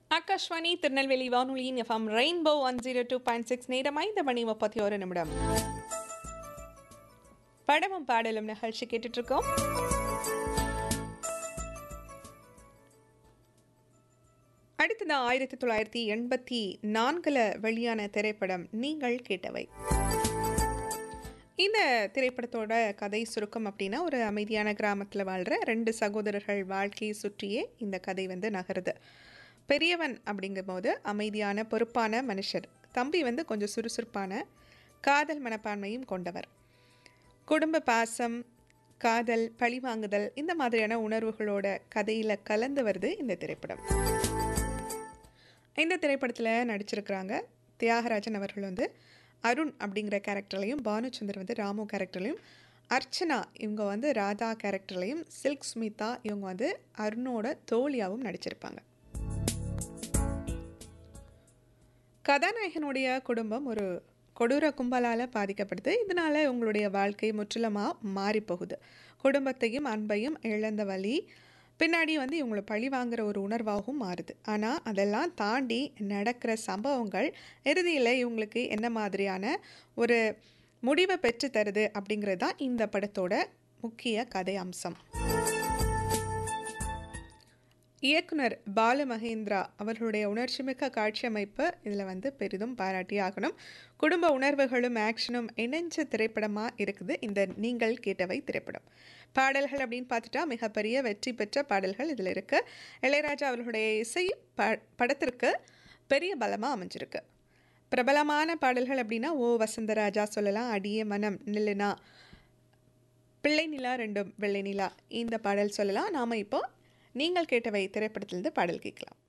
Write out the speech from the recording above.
ஆகாஷ்வாணி திருநெல்வேலி வானொலியின் FM rainbow one zero two point six நேரம் ஐந்து மணி முப்பத்தி ஒரு நிமிடம் படமும் பாடலும் நிகழ்ச்சி கேட்டுட்டு இருக்கோம் அடுத்தது ஆயிரத்தி தொள்ளாயிரத்தி எண்பத்தி நான்குல வெளியான திரைப்படம் நீங்கள் கேட்டவை இந்த திரைப்படத்தோட கதை சுருக்கம் அப்படின்னா ஒரு அமைதியான கிராமத்தில் வாழ்கிற ரெண்டு சகோதரர்கள் வாழ்க்கையை சுற்றியே இந்த கதை வந்து நகருது பெரியவன் அப்படிங்கும்போது அமைதியான பொறுப்பான மனுஷர் தம்பி வந்து கொஞ்சம் சுறுசுறுப்பான காதல் மனப்பான்மையும் கொண்டவர் குடும்ப பாசம் காதல் பழிவாங்குதல் இந்த மாதிரியான உணர்வுகளோட கதையில் கலந்து வருது இந்த திரைப்படம் இந்த திரைப்படத்தில் நடிச்சிருக்கிறாங்க தியாகராஜன் அவர்கள் வந்து அருண் அப்படிங்கிற கேரக்டர்லையும் பானுச்சந்தர் வந்து ராமு கேரக்டர்லையும் அர்ச்சனா இவங்க வந்து ராதா கேரக்டர்லையும் சில்க் ஸ்மிதா இவங்க வந்து அருணோட தோழியாகவும் நடிச்சிருப்பாங்க கதாநாயகனுடைய குடும்பம் ஒரு கொடூர கும்பலால் பாதிக்கப்படுது இதனால் உங்களுடைய வாழ்க்கை முற்றிலுமாக மாறி போகுது குடும்பத்தையும் அன்பையும் இழந்த வழி பின்னாடி வந்து இவங்களை பழி வாங்குற ஒரு உணர்வாகவும் மாறுது ஆனால் அதெல்லாம் தாண்டி நடக்கிற சம்பவங்கள் இறுதியில் இவங்களுக்கு என்ன மாதிரியான ஒரு முடிவை பெற்று தருது அப்படிங்கிறது தான் இந்த படத்தோட முக்கிய கதை அம்சம் இயக்குனர் பாலு மகேந்திரா அவர்களுடைய உணர்ச்சிமிக்க காட்சி அமைப்பு இதில் வந்து பெரிதும் பாராட்டி ஆகணும் குடும்ப உணர்வுகளும் ஆக்ஷனும் இணைஞ்ச திரைப்படமாக இருக்குது இந்த நீங்கள் கேட்டவை திரைப்படம் பாடல்கள் அப்படின்னு பார்த்துட்டா மிகப்பெரிய வெற்றி பெற்ற பாடல்கள் இதில் இருக்குது இளையராஜா அவர்களுடைய இசை ப படத்திற்கு பெரிய பலமாக அமைஞ்சிருக்கு பிரபலமான பாடல்கள் அப்படின்னா ஓ வசந்தராஜா சொல்லலாம் அடியே மனம் நில்லுனா பிள்ளை நிலா ரெண்டும் வெள்ளை நிலா இந்த பாடல் சொல்லலாம் நாம் இப்போ நீங்கள் கேட்டவை திரைப்படத்திலிருந்து பாடல் கேட்கலாம்